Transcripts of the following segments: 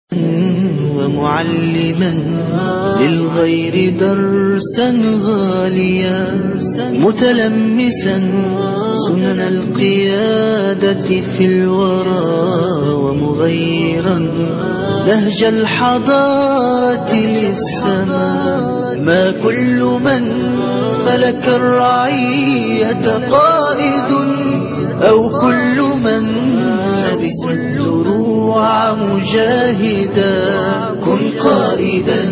ومعلما للغير درسا غاليا متلمسا سنن القيادة في الورى ومغيرا نهج الحضارة للسماء ما كل من ملك الرعية قائد أو كل من لبس الدروع مجاهدا كن قائدا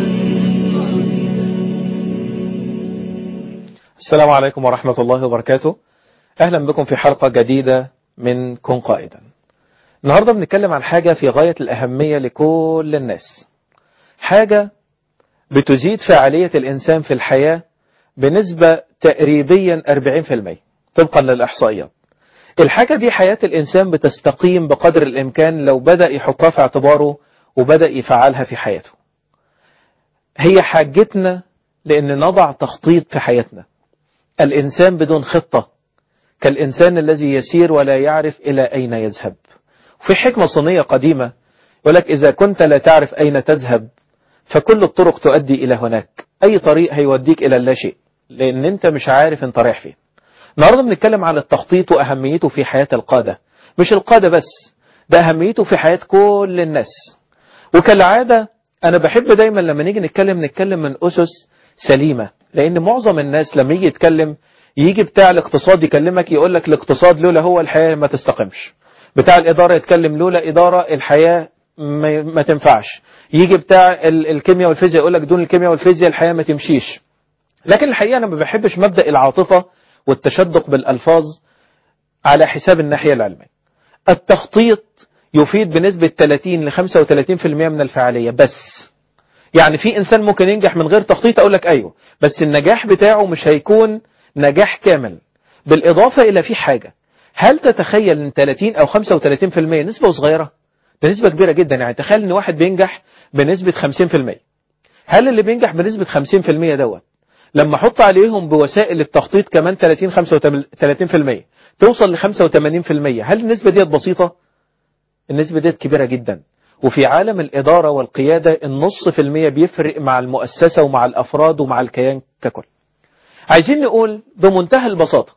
السلام عليكم ورحمة الله وبركاته أهلا بكم في حلقة جديدة من كن قائدا النهاردة بنتكلم عن حاجة في غاية الأهمية لكل الناس حاجة بتزيد فعالية الإنسان في الحياة بنسبة تقريبيا 40% طبقا للإحصائيات الحاجة دي حياة الإنسان بتستقيم بقدر الإمكان لو بدأ يحطها في اعتباره وبدأ يفعلها في حياته هي حاجتنا لأن نضع تخطيط في حياتنا الإنسان بدون خطة كالإنسان الذي يسير ولا يعرف إلى أين يذهب في حكمة صينية قديمة يقول لك إذا كنت لا تعرف أين تذهب فكل الطرق تؤدي إلى هناك أي طريق هيوديك إلى لا شيء لأن أنت مش عارف أنت رايح فين النهارده بنتكلم عن التخطيط وأهميته في حياة القادة مش القادة بس ده أهميته في حياة كل الناس وكالعادة أنا بحب دايما لما نيجي نتكلم نتكلم من أسس سليمة لأن معظم الناس لما يجي يتكلم يجي بتاع الاقتصاد يكلمك يقول لك الاقتصاد لولا هو الحياة ما تستقمش بتاع الإدارة يتكلم لولا إدارة الحياة ما, ما تنفعش يجي بتاع الكيمياء والفيزياء يقول لك دون الكيمياء والفيزياء الحياة ما تمشيش لكن الحقيقة أنا ما بحبش مبدأ العاطفة والتشدق بالألفاظ على حساب الناحية العلمية التخطيط يفيد بنسبة 30 ل 35% من الفعالية بس يعني في إنسان ممكن ينجح من غير تخطيط أقول لك أيوه بس النجاح بتاعه مش هيكون نجاح كامل بالإضافة إلى في حاجة هل تتخيل ان 30 أو 35% نسبة صغيرة ده نسبة كبيرة جدا يعني تخيل ان واحد بينجح بنسبة 50% هل اللي بينجح بنسبة 50% دوت لما احط عليهم بوسائل التخطيط كمان 30 35% توصل ل 85% هل النسبة ديت بسيطة؟ النسبة ديت كبيرة جدا وفي عالم الإدارة والقيادة النص في المية بيفرق مع المؤسسة ومع الأفراد ومع الكيان ككل عايزين نقول بمنتهى البساطة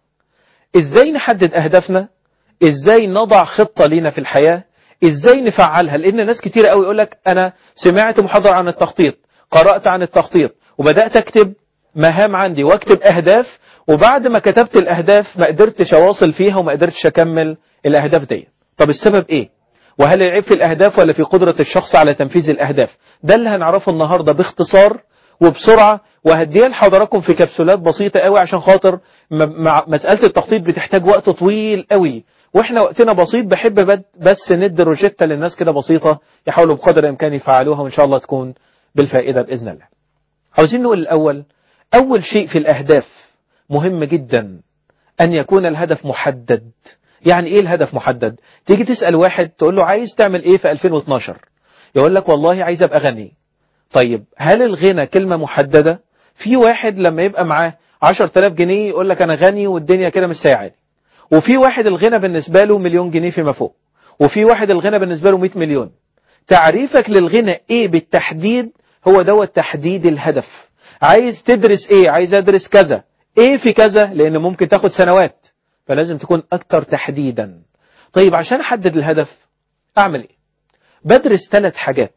ازاي نحدد أهدافنا ازاي نضع خطة لينا في الحياة ازاي نفعلها لأن ناس كتير قوي يقول لك أنا سمعت محاضرة عن التخطيط قرأت عن التخطيط وبدأت أكتب مهام عندي واكتب أهداف وبعد ما كتبت الأهداف ما قدرتش أواصل فيها وما قدرتش أكمل الأهداف دي طب السبب إيه وهل العيب في الأهداف ولا في قدرة الشخص على تنفيذ الأهداف ده اللي هنعرفه النهاردة باختصار وبسرعة وهديها لحضراتكم في كبسولات بسيطة قوي عشان خاطر مع مسألة التخطيط بتحتاج وقت طويل قوي واحنا وقتنا بسيط بحب بس ندي روجيتا للناس كده بسيطة يحاولوا بقدر الامكان يفعلوها وان شاء الله تكون بالفائدة بإذن الله عاوزين نقول الأول أول شيء في الأهداف مهم جدا أن يكون الهدف محدد يعني إيه الهدف محدد تيجي تسأل واحد تقول له عايز تعمل إيه في 2012 يقول لك والله عايز أبقى غني طيب هل الغنى كلمة محددة في واحد لما يبقى معاه 10000 جنيه يقول لك أنا غني والدنيا كده مش ساعد وفي واحد الغنى بالنسبة له مليون جنيه فيما فوق وفي واحد الغنى بالنسبة له 100 مليون تعريفك للغنى إيه بالتحديد هو دوت تحديد الهدف عايز تدرس ايه عايز ادرس كذا ايه في كذا لان ممكن تاخد سنوات فلازم تكون اكتر تحديدا طيب عشان احدد الهدف اعمل ايه بدرس ثلاث حاجات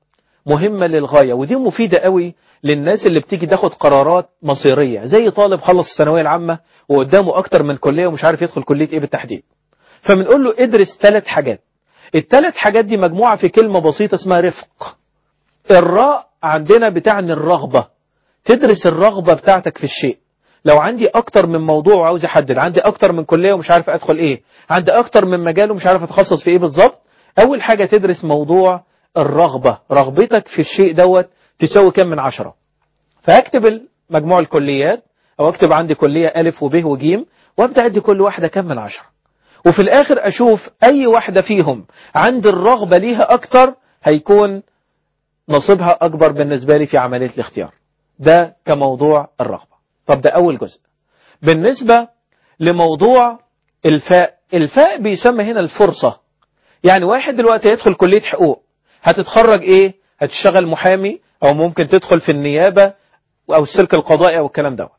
مهمة للغاية ودي مفيدة قوي للناس اللي بتيجي تاخد قرارات مصيرية زي طالب خلص الثانوية العامة وقدامه اكتر من كلية ومش عارف يدخل كلية ايه بالتحديد فبنقول له ادرس ثلاث حاجات الثلاث حاجات دي مجموعة في كلمة بسيطة اسمها رفق الراء عندنا بتعني الرغبة تدرس الرغبة بتاعتك في الشيء لو عندي أكتر من موضوع وعاوز أحدد عندي أكتر من كلية ومش عارف أدخل إيه عندي أكتر من مجال ومش عارف أتخصص في إيه بالظبط أول حاجة تدرس موضوع الرغبة رغبتك في الشيء دوت تساوي كم من عشرة فأكتب مجموع الكليات أو أكتب عندي كلية ألف وب وجيم وأبدأ أدي كل واحدة كم من عشرة وفي الآخر أشوف أي واحدة فيهم عند الرغبة ليها أكتر هيكون نصيبها أكبر بالنسبة لي في عملية الاختيار ده كموضوع الرغبة طب ده أول جزء بالنسبة لموضوع الفاء الفاء بيسمى هنا الفرصة يعني واحد دلوقتي يدخل كلية حقوق هتتخرج ايه هتشتغل محامي او ممكن تدخل في النيابة او السلك القضائي او الكلام ده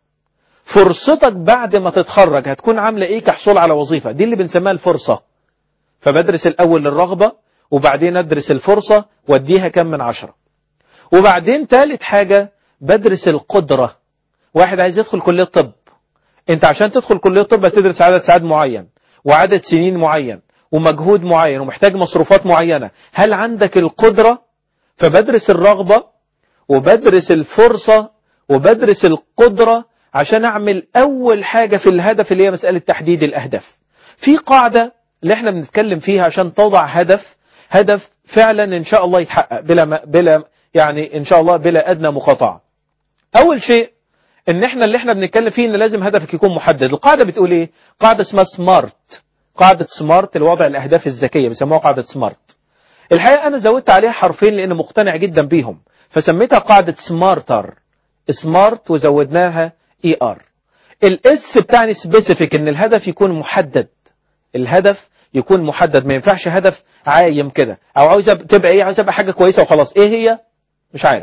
فرصتك بعد ما تتخرج هتكون عاملة ايه كحصول على وظيفة دي اللي بنسميها الفرصة فبدرس الاول الرغبة وبعدين ادرس الفرصة واديها كم من عشرة وبعدين ثالث حاجة بدرس القدرة واحد عايز يدخل كلية طب انت عشان تدخل كلية طب هتدرس عدد ساعات معين وعدد سنين معين ومجهود معين ومحتاج مصروفات معينة هل عندك القدرة فبدرس الرغبة وبدرس الفرصة وبدرس القدرة عشان أعمل أول حاجة في الهدف اللي هي مسألة تحديد الأهداف في قاعدة اللي احنا بنتكلم فيها عشان توضع هدف هدف فعلا إن شاء الله يتحقق بلا, بلا يعني إن شاء الله بلا أدنى مقاطعة أول شيء ان احنا اللي احنا بنتكلم فيه ان لازم هدفك يكون محدد القاعده بتقول ايه قاعده اسمها سمارت قاعده سمارت لوضع الاهداف الذكيه بيسموها قاعده سمارت الحقيقه انا زودت عليها حرفين لان مقتنع جدا بيهم فسميتها قاعده سمارتر سمارت وزودناها اي ار الاس بتاعني سبيسيفيك ان الهدف يكون محدد الهدف يكون محدد ما ينفعش هدف عايم كده او عاوز تبقى ايه عاوز ابقى حاجه كويسه وخلاص ايه هي مش عارف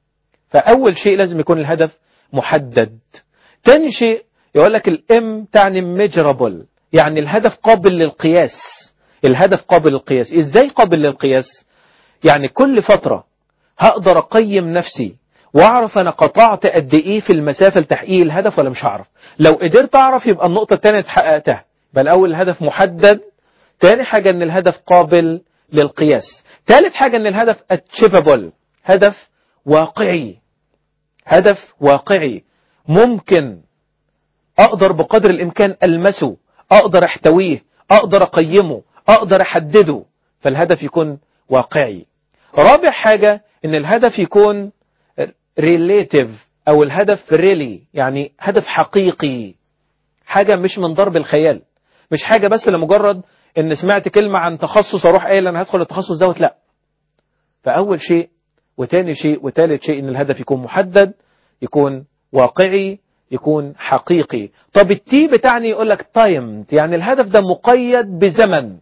فاول شيء لازم يكون الهدف محدد تاني شيء يقول لك الام تعني ميجرابل يعني الهدف قابل للقياس الهدف قابل للقياس ازاي قابل للقياس يعني كل فترة هقدر اقيم نفسي واعرف انا قطعت قد ايه في المسافة لتحقيق الهدف ولا مش هعرف لو قدرت اعرف يبقى النقطة التانية اتحققتها يبقى الاول الهدف محدد تاني حاجة ان الهدف قابل للقياس ثالث حاجة ان الهدف اتشيفابل هدف واقعي هدف واقعي ممكن أقدر بقدر الإمكان ألمسه أقدر أحتويه أقدر أقيمه أقدر أحدده فالهدف يكون واقعي رابع حاجة إن الهدف يكون relative أو الهدف really يعني هدف حقيقي حاجة مش من ضرب الخيال مش حاجة بس لمجرد إن سمعت كلمة عن تخصص أروح قايل أنا هدخل التخصص دوت لا فأول شيء وتاني شيء وتالت شيء ان الهدف يكون محدد يكون واقعي يكون حقيقي طب التي بتاعني يقول لك تايم يعني الهدف ده مقيد بزمن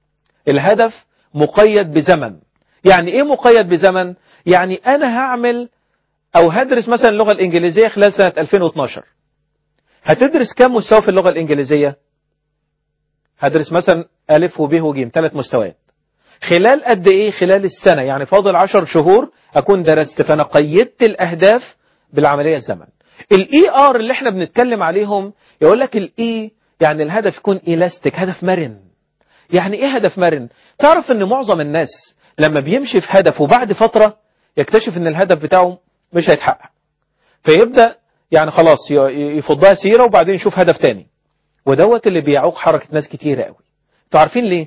الهدف مقيد بزمن يعني ايه مقيد بزمن يعني انا هعمل او هدرس مثلا اللغة الانجليزية خلال سنة 2012 هتدرس كم مستوى في اللغة الانجليزية هدرس مثلا ألف وب وج ثلاث مستويات خلال قد ايه خلال السنة يعني فاضل عشر شهور اكون درست فانا قيدت الاهداف بالعملية الزمن الاي ار اللي احنا بنتكلم عليهم يقول لك الاي يعني الهدف يكون الاستيك هدف مرن يعني ايه هدف مرن تعرف ان معظم الناس لما بيمشي في هدف وبعد فترة يكتشف ان الهدف بتاعه مش هيتحقق فيبدأ يعني خلاص يفضها سيرة وبعدين يشوف هدف تاني ودوت اللي بيعوق حركة ناس كتيرة قوي انتوا عارفين ليه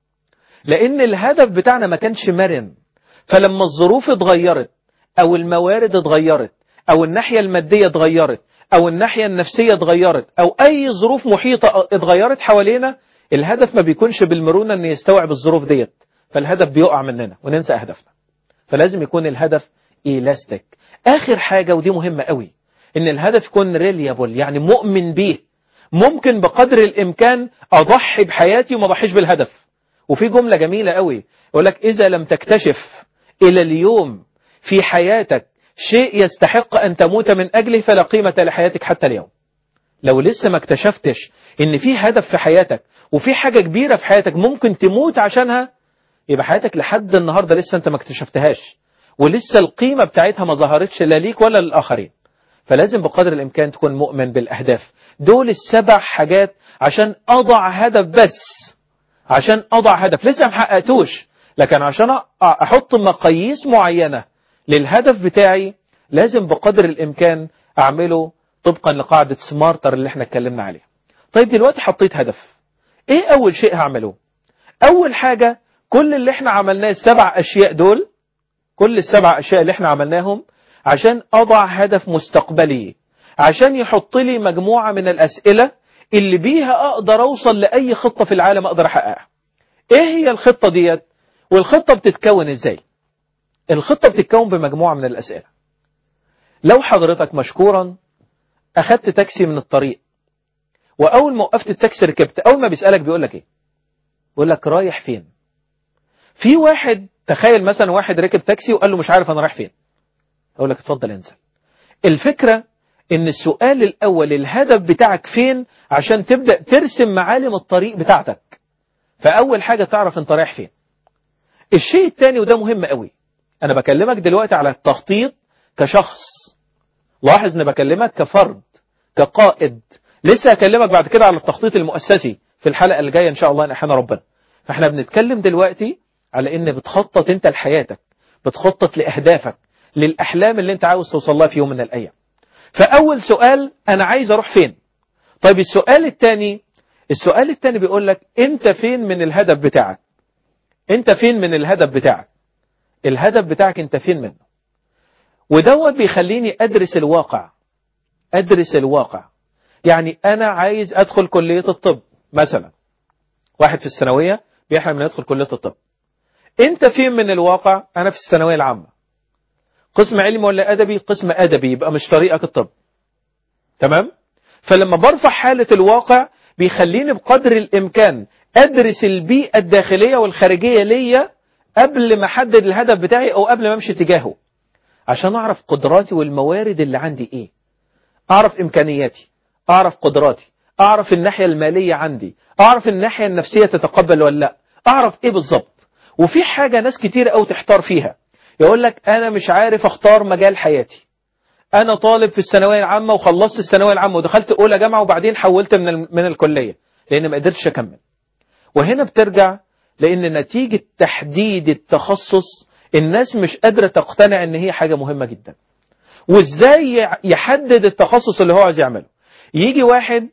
لان الهدف بتاعنا ما كانش مرن فلما الظروف اتغيرت او الموارد اتغيرت او الناحية المادية اتغيرت او الناحية النفسية اتغيرت او اي ظروف محيطة اتغيرت حوالينا الهدف ما بيكونش بالمرونة ان يستوعب الظروف ديت فالهدف بيقع مننا وننسى اهدافنا فلازم يكون الهدف ايلاستيك اخر حاجة ودي مهمة قوي ان الهدف يكون ريليابل يعني مؤمن بيه ممكن بقدر الامكان اضحي بحياتي وما اضحيش بالهدف وفي جملة جميلة قوي يقول لك إذا لم تكتشف إلى اليوم في حياتك شيء يستحق أن تموت من أجله فلا قيمة لحياتك حتى اليوم لو لسه ما اكتشفتش إن في هدف في حياتك وفي حاجة كبيرة في حياتك ممكن تموت عشانها يبقى حياتك لحد النهاردة لسه أنت ما اكتشفتهاش ولسه القيمة بتاعتها ما ظهرتش لا ليك ولا للآخرين فلازم بقدر الإمكان تكون مؤمن بالأهداف دول السبع حاجات عشان أضع هدف بس عشان أضع هدف لسه ما حققتوش لكن عشان أحط مقاييس معينة للهدف بتاعي لازم بقدر الإمكان أعمله طبقا لقاعدة سمارتر اللي احنا اتكلمنا عليها طيب دلوقتي حطيت هدف ايه أول شيء هعمله أول حاجة كل اللي احنا عملناه السبع أشياء دول كل السبع أشياء اللي احنا عملناهم عشان أضع هدف مستقبلي عشان يحط لي مجموعة من الأسئلة اللي بيها أقدر أوصل لأي خطة في العالم أقدر أحققها إيه هي الخطة ديت والخطة بتتكون إزاي الخطة بتتكون بمجموعة من الأسئلة لو حضرتك مشكورا أخدت تاكسي من الطريق وأول ما وقفت التاكسي ركبت أول ما بيسألك بيقول لك إيه بيقول لك رايح فين في واحد تخيل مثلا واحد ركب تاكسي وقال له مش عارف انا رايح فين اقول لك اتفضل انزل الفكرة ان السؤال الاول الهدف بتاعك فين عشان تبدأ ترسم معالم الطريق بتاعتك فاول حاجة تعرف انت رايح فين الشيء الثاني وده مهم قوي انا بكلمك دلوقتي على التخطيط كشخص لاحظ ان بكلمك كفرد كقائد لسه هكلمك بعد كده على التخطيط المؤسسي في الحلقة اللي جاية ان شاء الله ان احنا ربنا فاحنا بنتكلم دلوقتي على ان بتخطط انت لحياتك بتخطط لاهدافك للاحلام اللي انت عاوز توصل لها في يوم من الايام فاول سؤال انا عايز اروح فين طيب السؤال الثاني السؤال الثاني بيقول لك انت فين من الهدف بتاعك انت فين من الهدف بتاعك الهدف بتاعك انت فين منه ودوت بيخليني ادرس الواقع ادرس الواقع يعني انا عايز ادخل كلية الطب مثلا واحد في الثانوية بيحلم انه يدخل كلية الطب انت فين من الواقع انا في الثانوية العامة قسم علمي ولا ادبي قسم ادبي يبقى مش طريقك الطب تمام فلما برفع حالة الواقع بيخليني بقدر الامكان ادرس البيئة الداخلية والخارجية ليا قبل ما احدد الهدف بتاعي او قبل ما امشي تجاهه عشان اعرف قدراتي والموارد اللي عندي ايه اعرف امكانياتي اعرف قدراتي اعرف الناحية المالية عندي اعرف الناحية النفسية تتقبل ولا لا اعرف ايه بالظبط وفي حاجة ناس كتير قوي تحتار فيها يقول لك انا مش عارف اختار مجال حياتي انا طالب في الثانويه العامه وخلصت الثانويه العامه ودخلت اولى جامعه وبعدين حولت من ال- من الكليه لان ما قدرتش اكمل وهنا بترجع لان نتيجه تحديد التخصص الناس مش قادره تقتنع ان هي حاجه مهمه جدا وازاي يحدد التخصص اللي هو عايز يعمله يجي واحد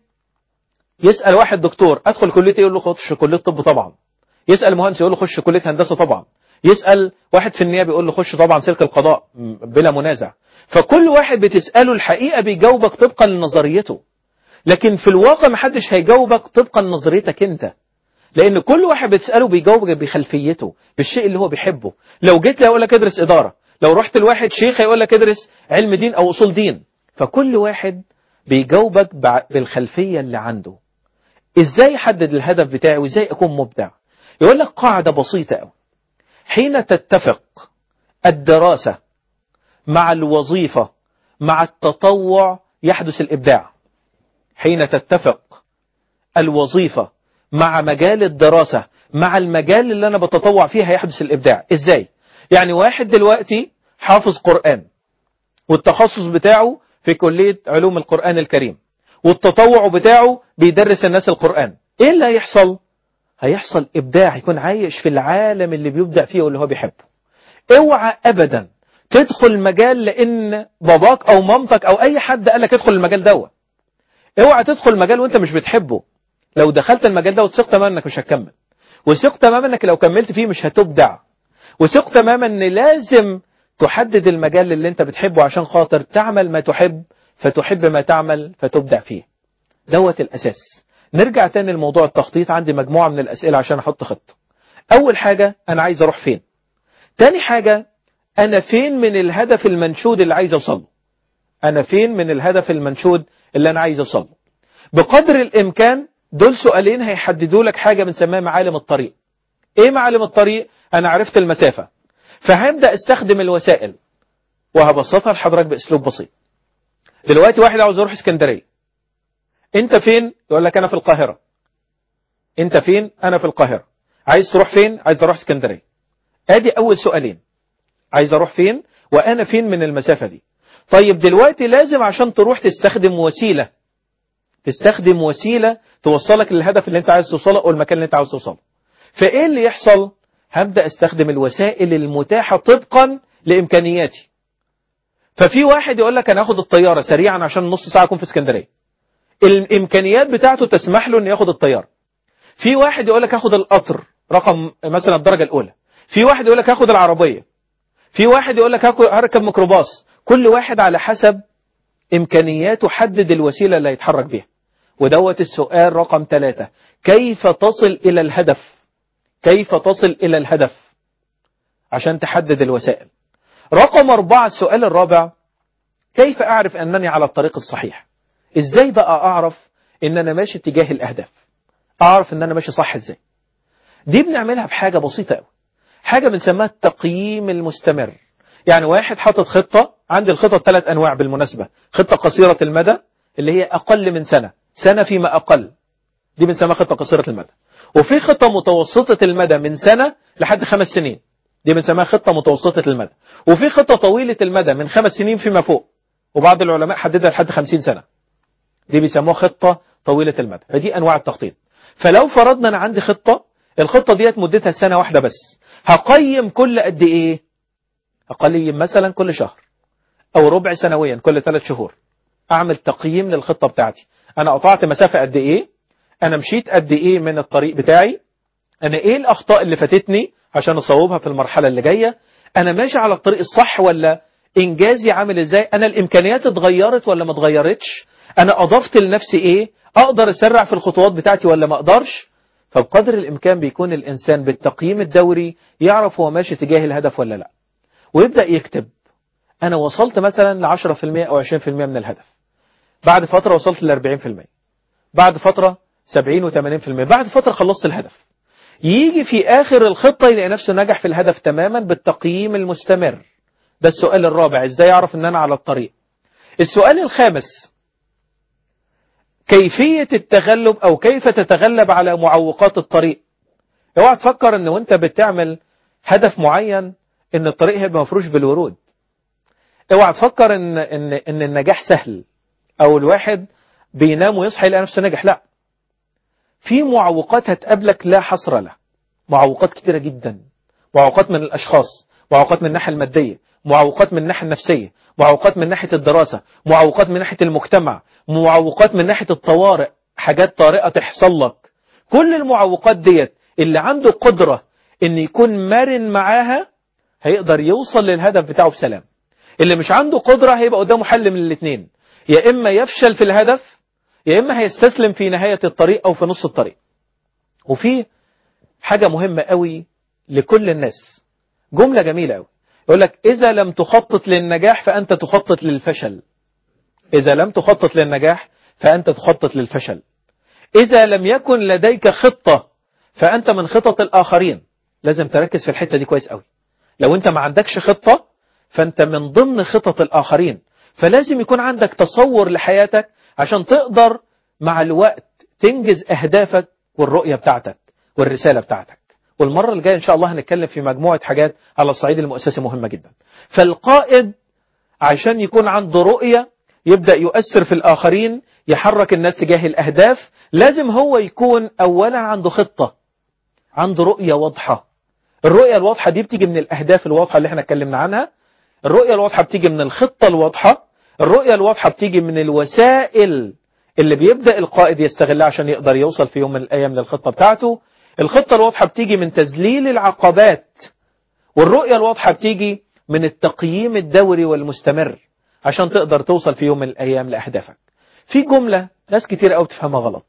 يسال واحد دكتور ادخل كليه ايه يقول له خش كليه طب طبعا يسال مهندس يقول له خش كليه هندسه طبعا يسال واحد في النيابه يقول له خش طبعا سلك القضاء م- بلا منازع فكل واحد بتساله الحقيقه بيجاوبك طبقا لنظريته لكن في الواقع محدش هيجاوبك طبقا لنظريتك انت لان كل واحد بتساله بيجاوبك بخلفيته بالشيء اللي هو بيحبه لو جيت له يقول لك ادرس اداره لو رحت لواحد شيخ هيقول لك ادرس علم دين او اصول دين فكل واحد بيجاوبك بع- بالخلفيه اللي عنده ازاي احدد الهدف بتاعي وازاي اكون مبدع يقول لك قاعده بسيطه قوي حين تتفق الدراسه مع الوظيفه مع التطوع يحدث الابداع حين تتفق الوظيفه مع مجال الدراسه مع المجال اللي انا بتطوع فيه هيحدث الابداع ازاي يعني واحد دلوقتي حافظ قران والتخصص بتاعه في كليه علوم القران الكريم والتطوع بتاعه بيدرس الناس القران ايه اللي هيحصل هيحصل ابداع يكون عايش في العالم اللي بيبدع فيه واللي هو بيحبه اوعى ابدا تدخل مجال لان باباك او مامتك او اي حد قال لك ادخل المجال دوت اوعى تدخل مجال وانت مش بتحبه لو دخلت المجال ده وثق تماما انك مش هتكمل وثق تماما انك لو كملت فيه مش هتبدع وثق تماما ان لازم تحدد المجال اللي انت بتحبه عشان خاطر تعمل ما تحب فتحب ما تعمل فتبدع فيه دوت الاساس نرجع تاني لموضوع التخطيط عندي مجموعة من الاسئلة عشان احط خطة اول حاجة انا عايز اروح فين تاني حاجة انا فين من الهدف المنشود اللي عايز اوصله انا فين من الهدف المنشود اللي انا عايز اوصله بقدر الامكان دول سؤالين هيحددوا لك حاجة بنسميها معالم الطريق ايه معالم الطريق انا عرفت المسافة فهبدأ استخدم الوسائل وهبسطها لحضرتك باسلوب بسيط دلوقتي واحد عاوز يروح اسكندرية انت فين يقول لك انا في القاهرة انت فين انا في القاهرة عايز تروح فين عايز اروح اسكندرية ادي اول سؤالين عايز اروح فين وانا فين من المسافة دي طيب دلوقتي لازم عشان تروح تستخدم وسيلة تستخدم وسيلة توصلك للهدف اللي انت عايز توصله او المكان اللي انت عاوز توصله فايه اللي يحصل هبدأ استخدم الوسائل المتاحة طبقا لامكانياتي ففي واحد يقول لك انا هاخد الطيارة سريعا عشان نص ساعة اكون في اسكندرية الامكانيات بتاعته تسمح له انه ياخد الطيارة في واحد يقول لك هاخد القطر رقم مثلا الدرجة الاولى في واحد يقول لك هاخد العربية في واحد يقول لك هاخد- هركب ميكروباص كل واحد على حسب امكانياته حدد الوسيلة اللي هيتحرك بيها ودوت السؤال رقم ثلاثة كيف تصل الى الهدف كيف تصل الى الهدف عشان تحدد الوسائل رقم أربعة السؤال الرابع كيف أعرف أنني على الطريق الصحيح إزاي بقى أعرف أن أنا ماشي اتجاه الأهداف أعرف أن أنا ماشي صح إزاي دي بنعملها بحاجة بسيطة قوي حاجة بنسميها التقييم المستمر يعني واحد حاطط خطة عندي الخطط ثلاث أنواع بالمناسبة خطة قصيرة المدى اللي هي أقل من سنة سنة فيما أقل دي بنسميها خطة قصيرة المدى وفي خطة متوسطة المدى من سنة لحد خمس سنين دي بنسميها خطة متوسطة المدى وفي خطة طويلة المدى من خمس سنين فيما فوق وبعض العلماء حددها لحد خمسين سنة دي بيسموها خطة طويلة المدى فدي أنواع التخطيط فلو فرضنا أنا عندي خطة الخطة ديت مدتها سنة واحدة بس هقيم كل قد إيه أقيم مثلا كل شهر أو ربع سنويا كل ثلاث شهور أعمل تقييم للخطة بتاعتي أنا قطعت مسافة قد إيه أنا مشيت قد إيه من الطريق بتاعي أنا إيه الأخطاء اللي فاتتني عشان أصوبها في المرحلة اللي جاية أنا ماشي على الطريق الصح ولا إنجازي عامل إزاي أنا الإمكانيات اتغيرت ولا ما اتغيرتش أنا أضفت لنفسي إيه أقدر أسرع في الخطوات بتاعتي ولا ما أقدرش فبقدر الإمكان بيكون الإنسان بالتقييم الدوري يعرف هو ماشي تجاه الهدف ولا لا ويبدأ يكتب أنا وصلت مثلا ل 10% أو 20% من الهدف بعد فترة وصلت ل 40% بعد فترة 70 و80% بعد فترة خلصت الهدف يجي في آخر الخطة يلاقي نفسه نجح في الهدف تماما بالتقييم المستمر ده السؤال الرابع ازاي اعرف ان انا على الطريق السؤال الخامس كيفية التغلب او كيف تتغلب على معوقات الطريق اوعى تفكر ان وانت بتعمل هدف معين ان الطريق هيبقى مفروش بالورود اوعى تفكر ان ان ان النجاح سهل او الواحد بينام ويصحى يلاقي نفسه نجح لا في معوقات هتقابلك لا حصر لها معوقات كتيرة جدا معوقات من الاشخاص معوقات من الناحية المادية معوقات من الناحية النفسية معوقات من ناحية الدراسة معوقات من ناحية المجتمع معوقات من ناحية الطوارئ حاجات طارئة تحصل لك كل المعوقات ديت اللي عنده قدرة ان يكون مرن معاها هيقدر يوصل للهدف بتاعه بسلام اللي مش عنده قدرة هيبقى قدامه حل من الاثنين يا اما يفشل في الهدف يا اما هيستسلم في نهاية الطريق او في نص الطريق وفي حاجة مهمة قوي لكل الناس جملة جميلة قوي يقول لك إذا لم تخطط للنجاح فأنت تخطط للفشل إذا لم تخطط للنجاح فأنت تخطط للفشل إذا لم يكن لديك خطة فأنت من خطط الآخرين لازم تركز في الحتة دي كويس قوي لو أنت ما عندكش خطة فأنت من ضمن خطط الآخرين فلازم يكون عندك تصور لحياتك عشان تقدر مع الوقت تنجز أهدافك والرؤية بتاعتك والرسالة بتاعتك والمرة الجاية إن شاء الله هنتكلم في مجموعة حاجات على الصعيد المؤسسي مهمة جدا فالقائد عشان يكون عنده رؤية يبدأ يؤثر في الآخرين يحرك الناس تجاه الأهداف لازم هو يكون أولا عنده خطة عنده رؤية واضحة الرؤية الواضحة دي بتيجي من الأهداف الواضحة اللي احنا اتكلمنا عنها الرؤية الواضحة بتيجي من الخطة الواضحة الرؤية الواضحة بتيجي من الوسائل اللي بيبدأ القائد يستغلها عشان يقدر يوصل في يوم من الأيام للخطة بتاعته الخطة الواضحة بتيجي من تذليل العقبات والرؤية الواضحة بتيجي من التقييم الدوري والمستمر عشان تقدر توصل في يوم من الأيام لأهدافك في جملة ناس كتير قوي تفهمها غلط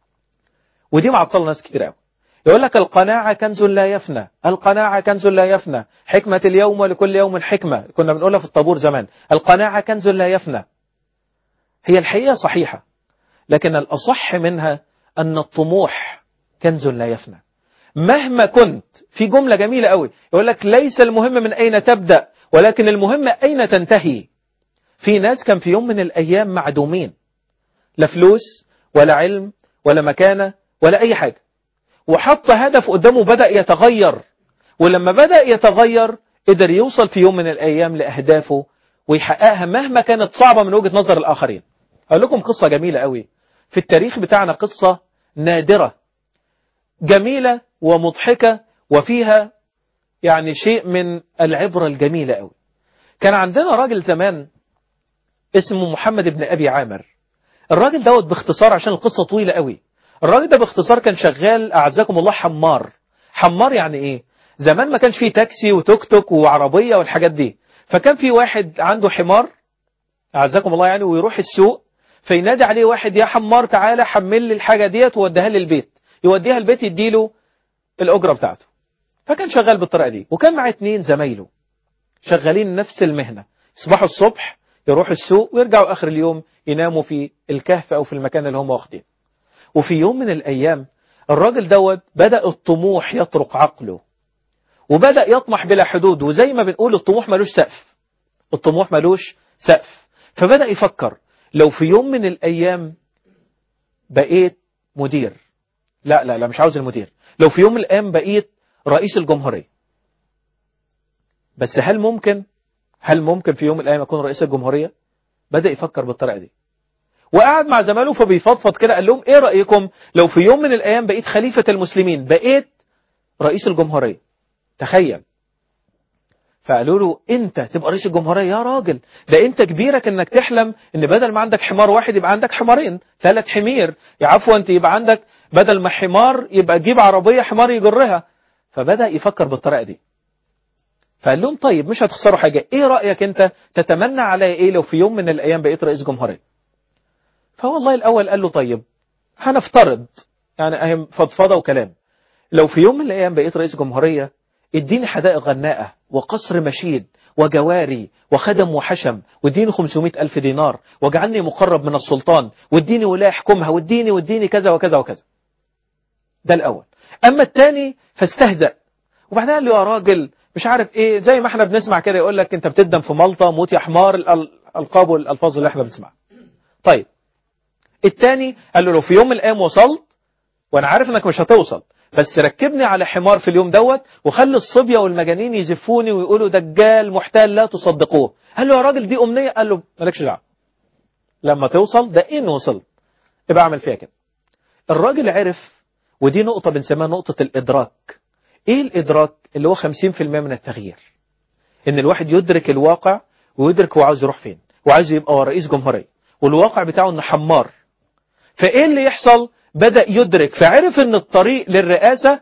ودي معطلة ناس كتير قوي يقول لك القناعة كنز لا يفنى القناعة كنز لا يفنى حكمة اليوم ولكل يوم حكمة كنا بنقولها في الطابور زمان القناعة كنز لا يفنى هي الحقيقة صحيحة لكن الأصح منها أن الطموح كنز لا يفنى مهما كنت في جملة جميلة قوي يقول لك ليس المهم من أين تبدأ ولكن المهم أين تنتهي في ناس كان في يوم من الأيام معدومين لا فلوس ولا علم ولا مكانة ولا أي حاجة وحط هدف قدامه بدأ يتغير ولما بدأ يتغير قدر يوصل في يوم من الأيام لأهدافه ويحققها مهما كانت صعبة من وجهة نظر الآخرين أقول لكم قصة جميلة قوي في التاريخ بتاعنا قصة نادرة جميلة ومضحكة وفيها يعني شيء من العبرة الجميلة قوي كان عندنا راجل زمان اسمه محمد بن أبي عامر الراجل دوت باختصار عشان القصة طويلة قوي الراجل ده باختصار كان شغال أعزكم الله حمار حمار يعني إيه زمان ما كانش فيه تاكسي وتوك توك وعربية والحاجات دي فكان في واحد عنده حمار أعزكم الله يعني ويروح السوق فينادي عليه واحد يا حمار تعالى حمل لي الحاجة ديت ووديها لي البيت يوديها البيت يديله الأجرة بتاعته فكان شغال بالطريقة دي وكان معاه اتنين زمايله شغالين نفس المهنة يصبحوا الصبح يروحوا السوق ويرجعوا آخر اليوم يناموا في الكهف أو في المكان اللي هم واخدين وفي يوم من الأيام الراجل دوت بدأ الطموح يطرق عقله وبدأ يطمح بلا حدود وزي ما بنقول الطموح ملوش سقف الطموح ملوش سقف فبدأ يفكر لو في يوم من الأيام بقيت مدير لا لا لا مش عاوز المدير لو في يوم من الأيام بقيت رئيس الجمهورية بس هل ممكن هل ممكن في يوم من الأيام أكون رئيس الجمهورية بدأ يفكر بالطريقة دي وقعد مع زمايله فبيفضفض كده قال لهم ايه رأيكم لو في يوم من الأيام بقيت خليفة المسلمين بقيت رئيس الجمهورية تخيل فقالوا له انت تبقى رئيس الجمهورية يا راجل ده انت كبيرك انك تحلم ان بدل ما عندك حمار واحد يبقى عندك حمارين ثلاث حمير يا عفوا انت يبقى عندك بدل ما حمار يبقى تجيب عربية حمار يجرها فبدأ يفكر بالطريقة دي فقال لهم طيب مش هتخسروا حاجة ايه رأيك انت تتمنى علي ايه لو في يوم من الايام بقيت رئيس جمهورية فوالله الاول قال له طيب هنفترض يعني اهم فضفضة وكلام لو في يوم من الايام بقيت رئيس جمهورية اديني حدائق غناءة وقصر مشيد وجواري وخدم وحشم واديني 500 ألف دينار واجعلني مقرب من السلطان واديني ولاية احكمها واديني واديني كذا وكذا وكذا ده الأول أما الثاني فاستهزأ وبعدها قال له يا راجل مش عارف ايه زي ما احنا بنسمع كده يقول لك انت بتدم في ملطة موت يا حمار الألقاب والألفاظ اللي احنا بنسمعها طيب الثاني قال له لو في يوم من الأيام وصلت وانا عارف انك مش هتوصل بس ركبني على حمار في اليوم دوت وخلي الصبية والمجانين يزفوني ويقولوا دجال محتال لا تصدقوه قال له يا راجل دي أمنية قال له مالكش دعوه لما توصل ده إن وصلت يبقى اعمل فيها كده الراجل عرف ودي نقطة بنسميها نقطة الإدراك إيه الإدراك اللي هو 50% من التغيير إن الواحد يدرك الواقع ويدرك هو عاوز يروح فين وعايز يبقى هو رئيس جمهورية والواقع بتاعه إنه حمار فإيه اللي يحصل بدأ يدرك فعرف ان الطريق للرئاسة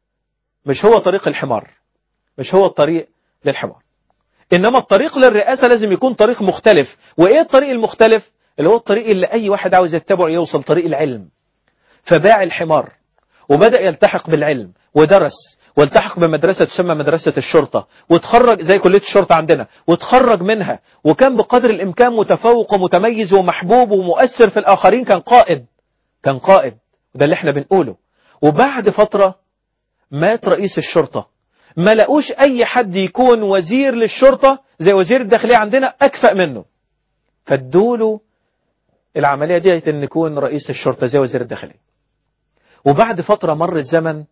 مش هو طريق الحمار مش هو الطريق للحمار إنما الطريق للرئاسة لازم يكون طريق مختلف وإيه الطريق المختلف اللي هو الطريق اللي أي واحد عاوز يتبعه يوصل طريق العلم فباع الحمار وبدأ يلتحق بالعلم ودرس والتحق بمدرسة تسمى مدرسة الشرطة وتخرج زي كلية الشرطة عندنا وتخرج منها وكان بقدر الإمكان متفوق ومتميز ومحبوب ومؤثر في الآخرين كان قائد كان قائد وده اللي احنا بنقوله وبعد فترة مات رئيس الشرطة ما لقوش أي حد يكون وزير للشرطة زي وزير الداخلية عندنا أكفأ منه فادوله العملية دي أن يكون رئيس الشرطة زي وزير الداخلية وبعد فترة مر الزمن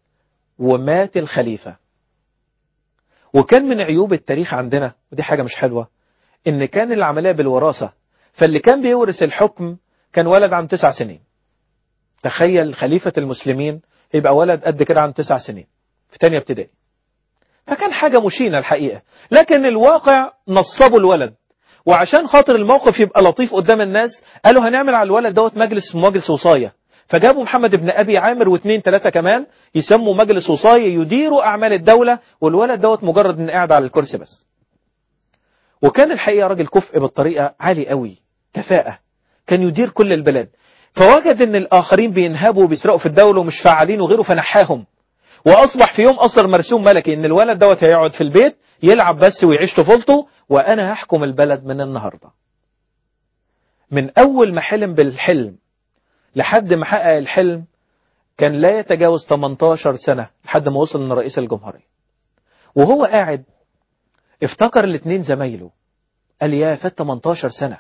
ومات الخليفة وكان من عيوب التاريخ عندنا ودي حاجة مش حلوة ان كان العملية بالوراثة فاللي كان بيورث الحكم كان ولد عن تسع سنين تخيل خليفة المسلمين يبقى ولد قد كده عن تسع سنين في تانية ابتدائي فكان حاجة مشينة الحقيقة لكن الواقع نصبوا الولد وعشان خاطر الموقف يبقى لطيف قدام الناس قالوا هنعمل على الولد دوت مجلس مجلس وصاية فجابوا محمد بن أبي عامر واثنين ثلاثة كمان يسموا مجلس وصاية يديروا أعمال الدولة والولد دوت مجرد إن قاعد على الكرسي بس وكان الحقيقة راجل كفء بالطريقة عالي قوي كفاءة كان يدير كل البلاد فوجد ان الآخرين بينهبوا وبيسرقوا في الدولة ومش فعالين وغيره فنحاهم وأصبح في يوم أصدر مرسوم ملكي ان الولد دوت هيقعد في البيت يلعب بس ويعيش طفولته وأنا هحكم البلد من النهاردة من أول ما حلم بالحلم لحد ما حقق الحلم كان لا يتجاوز 18 سنة لحد ما وصل من رئيس الجمهورية وهو قاعد افتكر الاثنين زمايله قال يا فات 18 سنة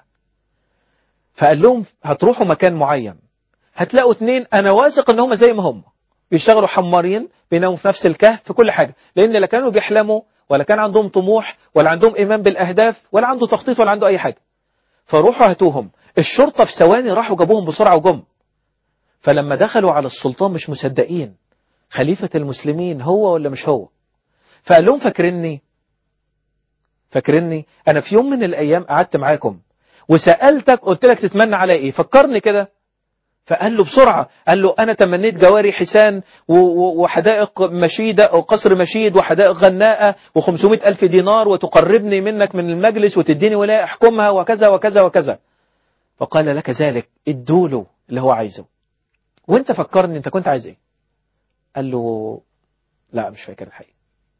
فقال لهم هتروحوا مكان معين هتلاقوا اثنين انا واثق ان هم زي ما هم بيشتغلوا حمارين بيناموا في نفس الكهف في كل حاجة لان لا كانوا بيحلموا ولا كان عندهم طموح ولا عندهم ايمان بالاهداف ولا عنده تخطيط ولا عنده اي حاجة فروحوا هاتوهم الشرطة في ثواني راحوا جابوهم بسرعة وجم فلما دخلوا على السلطان مش مصدقين خليفة المسلمين هو ولا مش هو فقال لهم فاكرني فاكرني انا في يوم من الايام قعدت معاكم وسألتك قلت لك تتمنى على ايه فكرني كده فقال له بسرعة قال له أنا تمنيت جواري حسان وحدائق مشيدة وقصر مشيد وحدائق غناءة و500 ألف دينار وتقربني منك من المجلس وتديني ولاية أحكمها وكذا وكذا وكذا فقال لك ذلك ادوله اللي هو عايزه وانت فكرني انت كنت عايز ايه قال له لا مش فاكر الحقيقة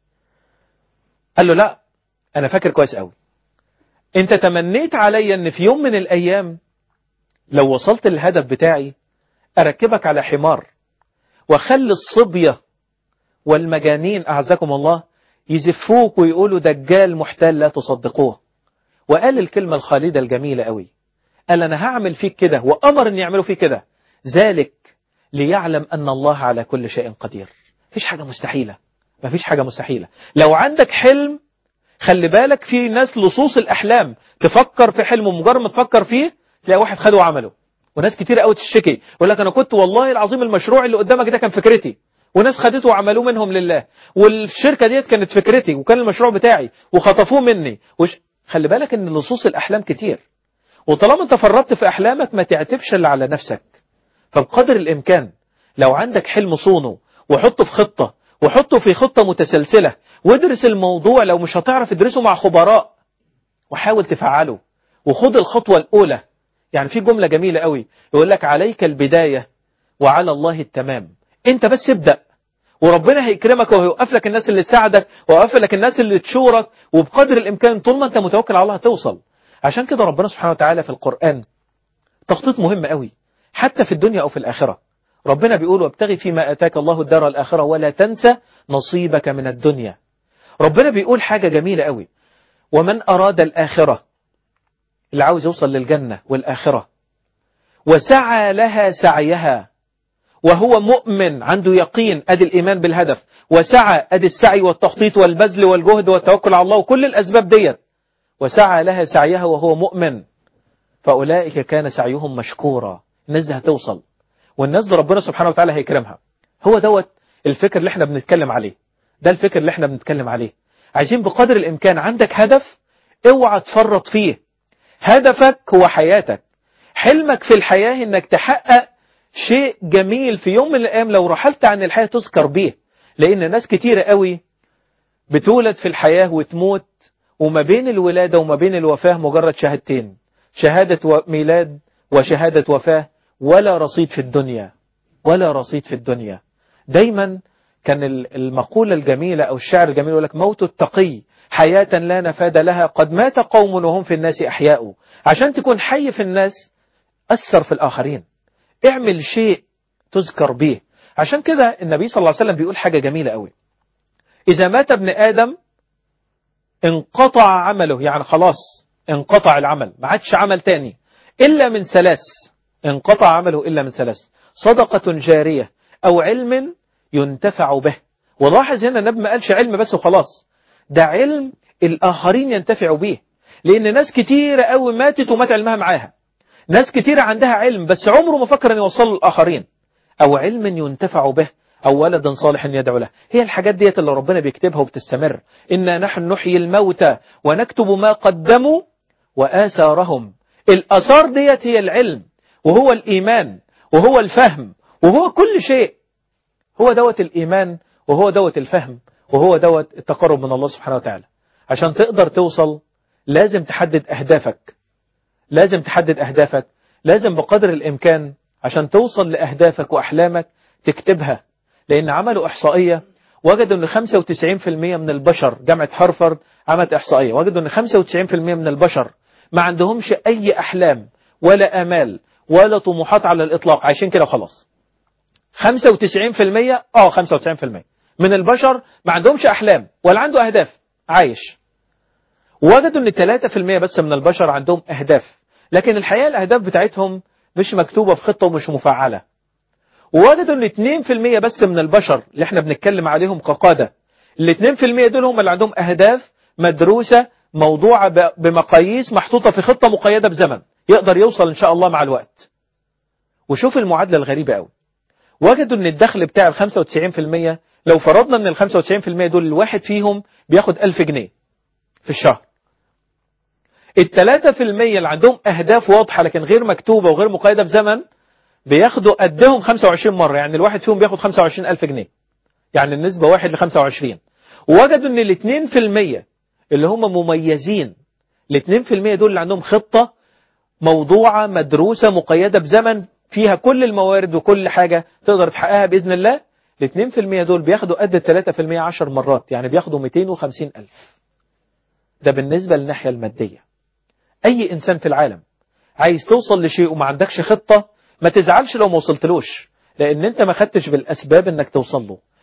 قال له لا انا فاكر كويس قوي انت تمنيت عليا ان في يوم من الايام لو وصلت للهدف بتاعي اركبك على حمار واخلي الصبية والمجانين أعزكم الله يزفوك ويقولوا دجال محتال لا تصدقوه وقال الكلمة الخالدة الجميلة قوي قال أنا هعمل فيك كده وأمر أن يعملوا فيك كده ذلك ليعلم أن الله على كل شيء قدير مفيش حاجة مستحيلة مفيش حاجة مستحيلة لو عندك حلم خلي بالك في ناس لصوص الأحلام تفكر في حلم ومجرد ما تفكر فيه تلاقي واحد خده وعمله وناس كتير قوي تشتكي يقول لك أنا كنت والله العظيم المشروع اللي قدامك ده كان فكرتي وناس خدته وعملوه منهم لله والشركة ديت كانت فكرتي وكان المشروع بتاعي وخطفوه مني وش... خلي بالك ان لصوص الأحلام كتير وطالما انت فرطت في أحلامك ما تعتبش الا على نفسك فبقدر الإمكان لو عندك حلم صونه وحطه في خطة وحطه في خطة متسلسلة وادرس الموضوع لو مش هتعرف ادرسه مع خبراء وحاول تفعله وخد الخطوة الأولى يعني في جملة جميلة قوي يقول لك عليك البداية وعلى الله التمام انت بس ابدأ وربنا هيكرمك وهيوقف لك الناس اللي تساعدك ويوقف لك الناس اللي تشورك وبقدر الإمكان طول ما انت متوكل على الله هتوصل عشان كده ربنا سبحانه وتعالى في القرآن تخطيط مهم قوي حتى في الدنيا أو في الآخرة ربنا بيقول وابتغي فيما أتاك الله الدار الآخرة ولا تنسى نصيبك من الدنيا ربنا بيقول حاجة جميلة قوي ومن أراد الآخرة اللي عاوز يوصل للجنة والآخرة وسعى لها سعيها وهو مؤمن عنده يقين أدي الإيمان بالهدف وسعى أدي السعي والتخطيط والبذل والجهد والتوكل على الله وكل الأسباب ديت وسعى لها سعيها وهو مؤمن فأولئك كان سعيهم مشكورا الناس دي هتوصل والناس دي ربنا سبحانه وتعالى هيكرمها هو دوت الفكر اللي احنا بنتكلم عليه ده الفكر اللي احنا بنتكلم عليه عايزين بقدر الإمكان عندك هدف اوعى تفرط فيه هدفك هو حياتك حلمك في الحياة انك تحقق شيء جميل في يوم من الأيام لو رحلت عن الحياة تذكر به لأن ناس كتيرة قوي بتولد في الحياة وتموت وما بين الولادة وما بين الوفاة مجرد شهادتين شهادة ميلاد وشهادة وفاة ولا رصيد في الدنيا ولا رصيد في الدنيا دايما كان المقولة الجميلة أو الشعر الجميل يقول لك موت التقي حياة لا نفاد لها قد مات قوم وهم في الناس أحياء عشان تكون حي في الناس أثر في الآخرين اعمل شيء تذكر به عشان كده النبي صلى الله عليه وسلم بيقول حاجة جميلة قوي إذا مات ابن آدم انقطع عمله يعني خلاص انقطع العمل ما عادش عمل تاني إلا من ثلاث انقطع عمله إلا من ثلاث صدقة جارية أو علم ينتفع به ولاحظ هنا النبي ما قالش علم بس وخلاص ده علم الآخرين ينتفعوا به لأن ناس كتيرة قوي ماتت ومات علمها معاها ناس كتيرة عندها علم بس عمره ما فكر أن يوصل للآخرين أو علم ينتفع به أو ولد صالح يدعو له هي الحاجات ديت اللي ربنا بيكتبها وبتستمر إنا نحن نحيي الموتى ونكتب ما قدموا وآثارهم الآثار ديت هي العلم وهو الإيمان وهو الفهم وهو كل شيء هو دوت الإيمان وهو دوت الفهم وهو دوت التقرب من الله سبحانه وتعالى عشان تقدر توصل لازم تحدد أهدافك لازم تحدد أهدافك لازم بقدر الإمكان عشان توصل لأهدافك وأحلامك تكتبها لأن عملوا إحصائية وجدوا أن 95% من البشر جامعة هارفارد عملت إحصائية وجدوا أن 95% من البشر ما عندهمش أي أحلام ولا أمال ولا طموحات على الإطلاق عايشين كده وخلاص 95% اه 95% من البشر ما عندهمش أحلام ولا عنده أهداف عايش وجدوا أن 3% بس من البشر عندهم أهداف لكن الحقيقة الأهداف بتاعتهم مش مكتوبة في خطة ومش مفعلة ووجدوا ان 2% بس من البشر اللي احنا بنتكلم عليهم كقادة ال 2% دول هم اللي عندهم أهداف مدروسة موضوعة بمقاييس محطوطة في خطة مقيدة بزمن يقدر يوصل إن شاء الله مع الوقت وشوف المعادلة الغريبة قوي وجدوا ان الدخل بتاع ال 95% لو فرضنا ان ال 95% دول الواحد فيهم بياخد 1000 جنيه في الشهر الثلاثة في المية اللي عندهم أهداف واضحة لكن غير مكتوبة وغير مقيدة بزمن بياخدوا قدهم 25 مرة يعني الواحد فيهم بياخد 25 ألف جنيه يعني النسبة واحد ل 25 ووجدوا ان الاثنين في المية اللي هم مميزين الاثنين في المية دول اللي عندهم خطة موضوعة مدروسة مقيدة بزمن فيها كل الموارد وكل حاجة تقدر تحققها بإذن الله الاثنين في المية دول بياخدوا قد الثلاثة في المية عشر مرات يعني بياخدوا 250 ألف ده بالنسبة للناحية المادية أي إنسان في العالم عايز توصل لشيء وما عندكش خطة ما تزعلش لو ما وصلتلوش لأن أنت ما خدتش بالأسباب أنك توصل له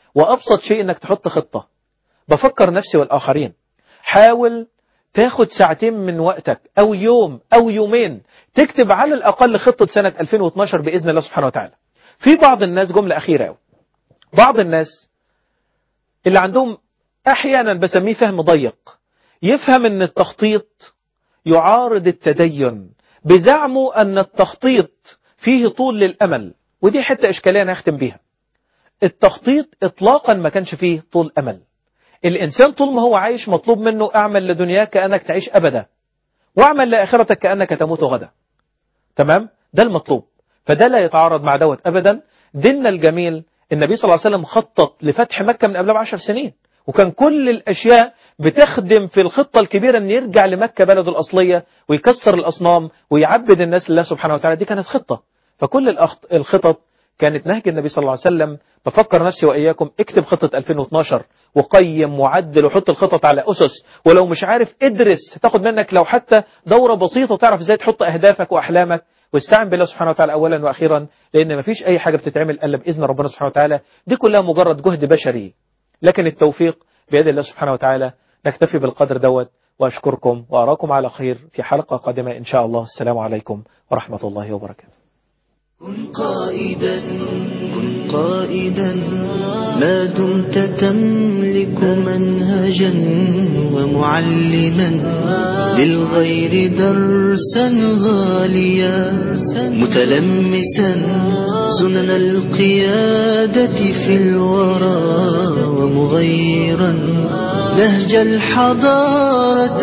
وأبسط شيء إنك تحط خطة بفكر نفسي والآخرين حاول تاخد ساعتين من وقتك أو يوم أو يومين تكتب على الأقل خطة سنة 2012 بإذن الله سبحانه وتعالى في بعض الناس جملة أخيرة أوي. بعض الناس اللي عندهم أحيانا بسميه فهم ضيق يفهم أن التخطيط يعارض التدين بزعمه أن التخطيط فيه طول للأمل ودي حتة إشكالية أنا هختم بيها التخطيط إطلاقا ما كانش فيه طول أمل الإنسان طول ما هو عايش مطلوب منه أعمل لدنياك كأنك تعيش أبدا واعمل لآخرتك كأنك تموت غدا تمام ده المطلوب فده لا يتعارض مع دوت أبدا ديننا الجميل النبي صلى الله عليه وسلم خطط لفتح مكة من قبلها بعشر سنين وكان كل الأشياء بتخدم في الخطة الكبيرة أن يرجع لمكة بلده الأصلية ويكسر الأصنام ويعبد الناس لله سبحانه وتعالى دي كانت خطة فكل الأخط- الخطط كانت نهج النبي صلى الله عليه وسلم بفكر نفسي وإياكم اكتب خطة 2012 وقيم وعدل وحط الخطط على أسس ولو مش عارف ادرس هتاخد منك لو حتى دورة بسيطة تعرف ازاي تحط أهدافك وأحلامك واستعن بالله سبحانه وتعالى أولا وأخيرا لأن مفيش أي حاجة بتتعمل إلا بإذن ربنا سبحانه وتعالى دي كلها مجرد جهد بشري لكن التوفيق بيد الله سبحانه وتعالى نكتفي بالقدر دوت وأشكركم وأراكم على خير في حلقة قادمة إن شاء الله السلام عليكم ورحمة الله وبركاته كن قائدا كن قائدا ما دمت تملك منهجا ومعلما للغير درسا غاليا متلمسا سنن القيادة في الورى ومغيرا نهج الحضارة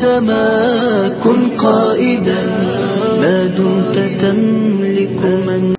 للسماء كن قائدا ما دمت تملك من